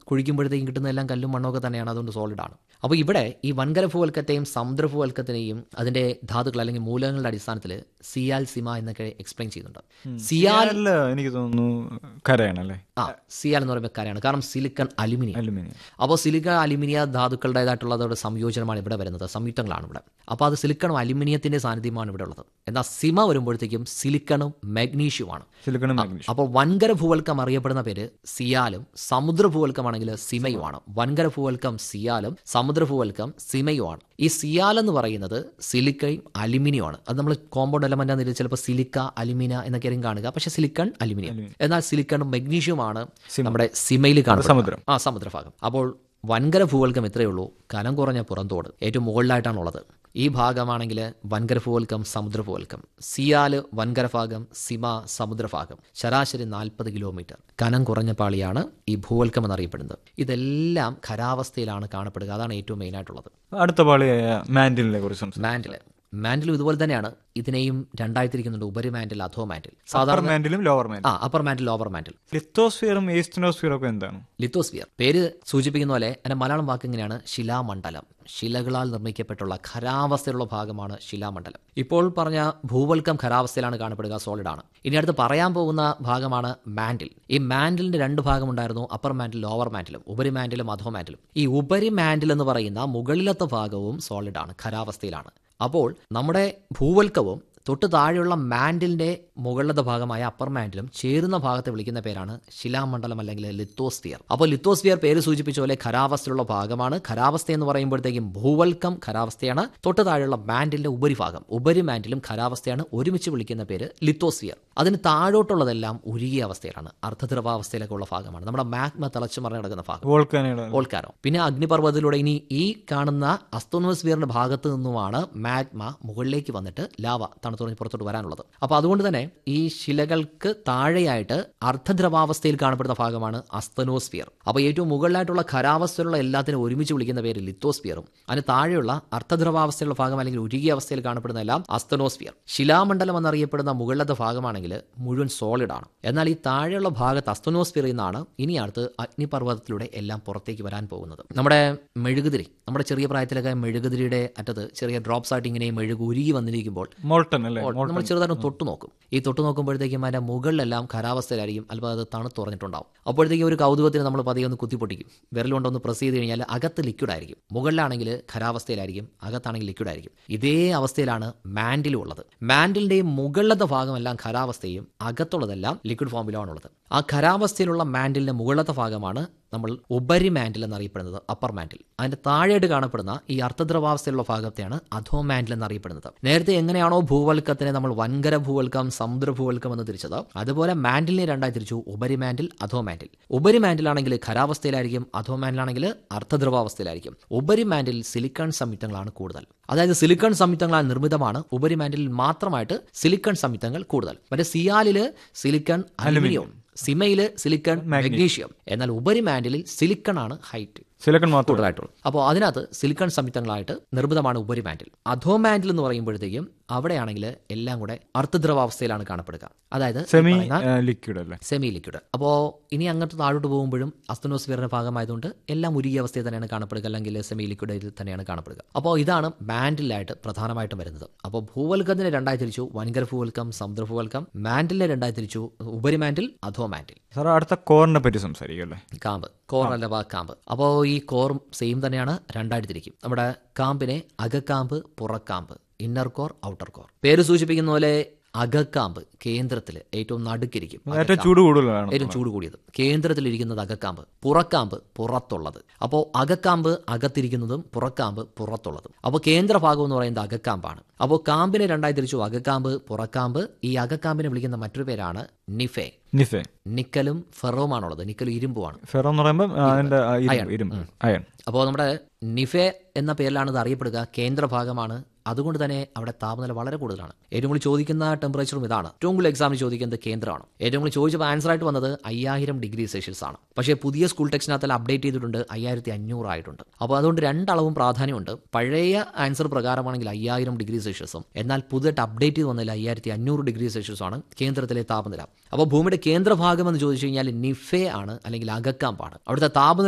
കുഴിക്കുമ്പോഴത്തേക്കും കിട്ടുന്നതെല്ലാം കല്ലും മണ്ണൊക്കെ തന്നെയാണ് അതുകൊണ്ട് സോളിഡ് ആണ് അപ്പോൾ ഇവിടെ ഈ വൻകര ഭൂവൽക്കത്തെയും സമുദ്രഭൂവൽക്കത്തിനെയും അതിന്റെ ധാതുക്കൾ അല്ലെങ്കിൽ മൂലകങ്ങളുടെ അടിസ്ഥാനത്തിൽ സിയാൽ സിമ എന്നൊക്കെ എക്സ്പ്ലെയിൻ ചെയ്യുന്നുണ്ട് സിയാൽ അല്ല എനിക്ക് തോന്നുന്നു കരയാണല്ലേ ആ സിയാൽ എന്ന് പറയുമ്പോൾ കാര്യമാണ് കാരണം സിലിക്കൺ അലുമിനിയം അലുമിനിയം അപ്പോൾ സിലിക്കൺ അലുമിനിയ ധാതുക്കളുടേതായിട്ടുള്ളതോടെ സംയോജനമാണ് ഇവിടെ വരുന്നത് സംയുക്തങ്ങളാണ് ഇവിടെ അപ്പോൾ അത് സിലിക്കണും അലുമിനിയത്തിന്റെ സാന്നിധ്യമാണ് ഇവിടെ ഉള്ളത് എന്നാൽ സിമ വരുമ്പോഴത്തേക്കും സിലിക്കണും മാഗ്നീഷ്യവുമാണ് സിലിക്കൺ മാഗ്നീഷ്യം അപ്പോൾ വൻകര ഭൂവൽക്കം അറിയപ്പെടുന്ന പേര് സിയാലും സമുദ്ര ഭൂവൽക്കമാണെങ്കിൽ സിമയുമാണ് വൻകര ഭൂവൽക്കം സിയാലും സമുദ്ര ഭൂവൽക്കം സിമയുമാണ് ഈ സിയാൽ എന്ന് പറയുന്നത് സിലിക്കയും അലുമിനിയമാണ് അത് നമ്മൾ കോമ്പൗണ്ട് എലമെന്റ് എന്ന് ചിലപ്പോൾ സിലിക്ക അലുമിന എന്നൊക്കെ ആയിരിക്കും കാണുക പക്ഷേ സിലിക്കൺ അലുമിനിയം എന്നാൽ സിലിക്കണും മെഗ്നീഷ്യവുമാണ് നമ്മുടെ സിമയിൽ കാണുന്നത് സമുദ്രം. ആ സമുദ്രഭാഗം അപ്പോൾ വൻകര ഭൂവൽക്കം ഇത്രയേ ഉള്ളൂ കനം കുറഞ്ഞ പുറന്തോട് ഏറ്റവും മുകളിലായിട്ടാണുള്ളത് ഈ ഭാഗമാണെങ്കിൽ വൻകര ഭൂവൽക്കം സമുദ്രഭൂവൽക്കം സിയാല് വൻകര ഭാഗം സിമ സമുദ്രഭാഗം ശരാശരി നാൽപ്പത് കിലോമീറ്റർ കനം കുറഞ്ഞ പാളിയാണ് ഈ ഭൂവൽക്കം എന്നറിയപ്പെടുന്നത് ഇതെല്ലാം ഖരാവസ്ഥയിലാണ് കാണപ്പെടുക അതാണ് ഏറ്റവും മെയിൻ ആയിട്ടുള്ളത് അടുത്ത പാളിയായ മാൻഡിലിനെ കുറിച്ച് സംസാരിക്കും മാൻഡില് മാൻഡിലും ഇതുപോലെ തന്നെയാണ് ഇതിനെയും രണ്ടായി തിരിക്കുന്നുണ്ട് ഉപരി മാൻഡിൽ അധോ മാൻഡിൽ അപ്പർ സാധാരണ മാൻഡിലും ലോവർ മാൻഡിലും ആ അപ്പർ മാൻഡിൽ ലോവർ മാൻഡിൽ ലിത്തോസ്ഫിയറും ഈസ്റ്റനോസ്ഫിയറും ഒക്കെ എന്താണ് ലിത്തോസ്ഫിയർ പേര് സൂചിപ്പിക്കുന്ന പോലെ അതിന്റെ മലയാളം വാക്ക് ഇങ്ങനെയാണ് ശിലാമണ്ഡലം ശിലകളാൽ നിർമ്മിക്കപ്പെട്ടുള്ള ഖരാവസ്ഥയിലുള്ള ഭാഗമാണ് ശിലാമണ്ഡലം ഇപ്പോൾ പറഞ്ഞ ഭൂവൽക്കം ഖരാവസ്ഥയിലാണ് കാണപ്പെടുക സോളിഡ് ആണ് ഇനി അടുത്ത് പറയാൻ പോകുന്ന ഭാഗമാണ് മാൻഡിൽ ഈ മാൻഡിലിന്റെ രണ്ട് ഭാഗമുണ്ടായിരുന്നു അപ്പർ മാൻഡിൽ ലോവർ മാൻഡിലും ഉപരി മാൻഡിലും അധോ മാൻഡിലും ഈ ഉപരി മാൻഡിൽ എന്ന് പറയുന്ന മുകളിലത്തെ ഭാഗവും സോളിഡ് ആണ് ഖരാവസ്ഥയിലാണ് അപ്പോൾ നമ്മുടെ ഭൂവൽക്കവും തൊട്ട് താഴെയുള്ള മാൻഡിലിന്റെ മുകളിലത്തെ ഭാഗമായ അപ്പർ മാൻഡിലും ചേരുന്ന ഭാഗത്തെ വിളിക്കുന്ന പേരാണ് ശിലാമണ്ഡലം അല്ലെങ്കിൽ ലിത്തോസ്ഫിയർ അപ്പോൾ ലിത്തോസ്ഫിയർ പേര് സൂചിപ്പിച്ച പോലെ ഖരാവസ്ഥയുള്ള ഭാഗമാണ് ഖരാവസ്ഥ എന്ന് പറയുമ്പോഴത്തേക്കും ഭൂവൽക്കം ഖരാവസ്ഥയാണ് തൊട്ട് താഴെയുള്ള മാൻഡിലിന്റെ ഉപരിഭാഗം ഉപരി മാൻഡിലും ഖരാവസ്ഥയാണ് ഒരുമിച്ച് വിളിക്കുന്ന പേര് ലിത്തോസ്ഫിയർ അതിന് താഴോട്ടുള്ളതെല്ലാം ഉരുകിയ അവസ്ഥയിലാണ് അർദ്ധദ്രവാവസ്ഥയിലൊക്കെ ഉള്ള ഭാഗമാണ് നമ്മുടെ മാഗ്മ തിളച്ചു മറിഞ്ഞ് കിടക്കുന്ന ഭാഗം വോൾക്കാനുകൾ ഓൾക്കാരോ പിന്നെ അഗ്നിപർവ്വതത്തിലൂടെ ഇനി ഈ കാണുന്ന അസ്തോണോസ്ഫിയറിന്റെ ഭാഗത്ത് നിന്നുമാണ് മാഗ്മ മുകളിലേക്ക് വന്നിട്ട് ലാവ തണുത്തുറഞ്ഞ് പുറത്തോട്ട് വരാനുള്ളത് അപ്പോൾ അതുകൊണ്ട് തന്നെ ഈ ശിലകൾക്ക് താഴെയായിട്ട് അർദ്ധദ്രവാവസ്ഥയിൽ കാണപ്പെടുന്ന ഭാഗമാണ് അസ്തനോസ്ഫിയർ അപ്പോൾ ഏറ്റവും മുകളിലായിട്ടുള്ള ഖരാവസ്ഥയിലുള്ള എല്ലാത്തിനും ഒരുമിച്ച് വിളിക്കുന്ന പേര് ലിത്തോസ്ഫിയറും അതിന് താഴെയുള്ള അർദ്ധദ്രവാവസ്ഥയിലുള്ള ഭാഗം അല്ലെങ്കിൽ ഉരുകിയ അവസ്ഥയിൽ കാണപ്പെടുന്ന എല്ലാം അസ്തനോസ്ഫിയർ ശിലാമണ്ഡലം എന്നറിയപ്പെടുന്ന മുകളിലത്തെ ഭാഗമാണെങ്കിൽ മുഴുവൻ സോളിഡ് ആണ് എന്നാൽ ഈ താഴെയുള്ള ഭാഗത്ത് അസ്തനോസ്ഫിയറിൽ നിന്നാണ് ഇനി അടുത്ത് അഗ്നിപർവ്വതത്തിലൂടെ എല്ലാം പുറത്തേക്ക് വരാൻ പോകുന്നത് നമ്മുടെ മെഴുകുതിരി നമ്മുടെ ചെറിയ പ്രായത്തിലൊക്കെ മെഴുകുതിരിയുടെ അറ്റത്ത് ചെറിയ ഡ്രോപ്സ് ആയിട്ട് ഇങ്ങനെ മെഴുക് ഉരുകി വന്നിരിക്കുമ്പോൾ മോൾട്ടൺ അല്ലേ നമ്മൾ ചെറുതായിട്ട് തൊട്ട് നോക്കും ഈ തൊട്ട് നോക്കുമ്പോഴത്തേക്കും അതിന്റെ മുകളിലെല്ലാം ഖരാവസ്ഥയിലായിരിക്കും അല്പം അത് തണുത്തുറഞ്ഞിട്ടുണ്ടാവും അപ്പോഴത്തേക്കും ഒരു കൗതുകത്തിന് നമ്മൾ പതിയെ ഒന്ന് കുത്തിപ്പൊട്ടിക്കും വിരലുകൊണ്ടൊന്ന് പ്രസ് ചെയ്ത് കഴിഞ്ഞാൽ അകത്ത് ലിക്വിഡ് ആയിരിക്കും മുകളിലാണെങ്കിൽ ഖരാവസ്ഥയിലായിരിക്കും അകത്താണെങ്കിൽ ലിക്വിഡ് ആയിരിക്കും ഇതേ അവസ്ഥയിലാണ് മാൻഡിലും ഉള്ളത് മാൻഡിലിന്റെയും മുകളിലത്തെ ഭാഗമെല്ലാം ഖരാവസ്ഥയും അകത്തുള്ളതെല്ലാം ലിക്വിഡ് ഫോമിലുമാണുള്ളത് ആ ഖരാവസ്ഥയിലുള്ള മാൻഡിലിന്റെ മുകളിലത്തെ ഭാഗമാണ് നമ്മൾ ഉപരി മാൻഡിൽ എന്നറിയപ്പെടുന്നത് അപ്പർ മാൻഡിൽ അതിന്റെ താഴെയായിട്ട് കാണപ്പെടുന്ന ഈ അർദ്ധദ്രവാവസ്ഥയിലുള്ള ഭാഗത്തെയാണ് അധോ മാൻഡിൽ എന്നറിയപ്പെടുന്നത് നേരത്തെ എങ്ങനെയാണോ ഭൂവൽക്കത്തിനെ നമ്മൾ വൻകര ഭൂവൽക്കം സമുദ്ര ഭൂവൽക്കം എന്ന് തിരിച്ചത് അതുപോലെ മാൻഡിലിനെ രണ്ടായി തിരിച്ചു ഉപരി മാൻഡിൽ അധോ മാൻഡിൽ ഉപരി മാൻഡിലാണെങ്കിൽ ഖരാവസ്ഥയിലായിരിക്കും അധോ മാൻഡിലാണെങ്കിൽ അർദ്ധദ്രവാവസ്ഥയിലായിരിക്കും ഉപരി മാൻഡിൽ സിലിക്കൺ സംയുക്തങ്ങളാണ് കൂടുതൽ അതായത് സിലിക്കൺ സംയുക്തങ്ങളാൽ നിർമ്മിതമാണ് ഉപരി മാൻഡിൽ മാത്രമായിട്ട് സിലിക്കൺ സംയുക്തങ്ങൾ കൂടുതൽ മറ്റേ സിയാലില് സിലിക്കൺ അലുമിനിയം സിമയില് സിലിക്കൺ മഗ്നീഷ്യം എന്നാൽ ഉപരി മാൻഡിലിൽ സിലിക്കൺ ആണ് ഹൈറ്റ് സിലിക്കൺ മാത്രം കൂടുതലായിട്ടുള്ളൂ അപ്പോൾ അതിനകത്ത് സിലിക്കൺ സംയുക്തങ്ങളായിട്ട് നിർമ്മിതമാണ് ഉപരി മാൻഡിൽ അധോ മാൻഡിൽ എന്ന് പറയുമ്പോഴത്തേക്കും അവിടെയാണെങ്കിൽ എല്ലാം കൂടെ അർദ്ധദ്രവാവസ്ഥയിലാണ് കാണപ്പെടുക അതായത് ഈ സെമി പറയുന്ന ലിക്വിഡ് അല്ലേ സെമി ലിക്വിഡ് അപ്പോൾ ഇനി അങ്ങോട്ട് താഴോട്ട് പോകുമ്പോഴും അസ്തനോസ്ഫിയറിന്റെ ഭാഗമായതുകൊണ്ട് എല്ലാം ഉരുകിയ അവസ്ഥയിൽ തന്നെയാണ് കാണപ്പെടുക അല്ലെങ്കിൽ സെമി ലിക്വിഡിൽ തന്നെയാണ് കാണപ്പെടുക അപ്പോൾ ഇതാണ് മാൻഡിലായിട്ട് പ്രധാനമായിട്ടും വരുന്നത് അപ്പോൾ ഭൂവൽക്കത്തിനെ രണ്ടായി തിരിച്ചു വൻകര ഭൂവൽക്കം സമുദ്ര ഭൂവൽക്കം മാൻഡിലിനെ രണ്ടായി തിരിച്ചു ഉപരി മാൻഡിൽ അധോ മാൻഡിൽ സാർ അടുത്ത കോറിനെ പറ്റി സംസാരിക്കും അല്ലേ കാമ്പ് കോർ അല്ലവാ കാമ്പ് അപ്പോൾ ഈ കോറും സെയിം തന്നെയാണ് രണ്ടായിട്ട് തിരിക്കും നമ്മുടെ കാമ്പിനെ അകക്കാമ്പ് പുറക്കാമ്പ് ഇന്നർ കോർ ഔട്ടർ കോർ പേര് സൂചിപ്പിക്കുന്ന പോലെ അകക്കാമ്പ് കേന്ദ്രത്തിൽ ഏറ്റവും നടുക്കിരിക്കും ഏറ്റവും ചൂട് കൂടുതലാണ് ഏറ്റവും ചൂട് കൂടിയത് കേന്ദ്രത്തിലിരിക്കുന്നത് അകക്കാമ്പ് പുറക്കാമ്പ് പുറത്തുള്ളത് അപ്പോൾ അകക്കാമ്പ് അകത്തിരിക്കുന്നതും പുറക്കാമ്പ് പുറത്തുള്ളതും അപ്പോൾ കേന്ദ്രഭാഗം എന്ന് പറയുന്നത് അകക്കാമ്പാണ് അപ്പോൾ കാമ്പിനെ രണ്ടായി തിരിച്ചു അകക്കാമ്പ് പുറക്കാമ്പ് ഈ അകക്കാമ്പിനെ വിളിക്കുന്ന മറ്റൊരു പേരാണ് നിഫെ നിഫെ നിക്കലും ഫെറവുമാണുള്ളത് നിക്കലും ഇരുമ്പുമാണ് ഫെറോ എന്ന് പറയുമ്പോൾ ആ, അതിന്റെ ആ, ഇരുമ്പ് ഇരുമ്പ് അയൺ അപ്പോൾ നമ്മുടെ നിഫെ എന്ന പേരിലാണ് ഇത് അറിയപ്പെടുക കേന്ദ്രഭാഗമാണ് അതുകൊണ്ട് തന്നെ അവിടെ താപനില വളരെ കൂടുതലാണ് ഏറ്റവും കൂടുതൽ ചോദിക്കുന്ന ടെമ്പറേച്ചറും ഇതാണ് ഏറ്റവും കൂടുതൽ എക്സാമിന് ചോദിക്കുന്നത് കേന്ദ്രമാണ് ഏറ്റവും കൂടുതൽ ചോദിച്ചപ്പോൾ ആൻസർ ആയിട്ട് വന്നത് അയ്യായിരം ഡിഗ്രി സെൽഷ്യസ് ആണ് പക്ഷേ പുതിയ സ്കൂൾ ടെക്സ്റ്റിനകത്ത് അപ്ഡേറ്റ് ചെയ്തിട്ടുണ്ട് അയ്യായിരത്തി അഞ്ഞൂറ് ആയിട്ടുണ്ട് അപ്പോൾ അതുകൊണ്ട് രണ്ടളവും പ്രാധാന്യമുണ്ട് പഴയ ആൻസർ പ്രകാരമാണെങ്കിൽ അയ്യായിരം ഡിഗ്രി സെൽഷ്യസും എന്നാൽ പുതിയതായിട്ട് അപ്ഡേറ്റ് ചെയ്ത് വന്നതിൽ അയ്യായിരത്തി അഞ്ഞൂറ് ഡിഗ്രി സെൽഷ്യസ് ആണ് കേന്ദ്രത്തിലെ താപനില അപ്പോൾ ഭൂമിയുടെ കേന്ദ്രഭാഗം എന്ന് ചോദിച്ചു കഴിഞ്ഞാൽ നിഫെ ആണ് അല്ലെങ്കിൽ അകക്കാമ്പാണ് അവിടുത്തെ താപനില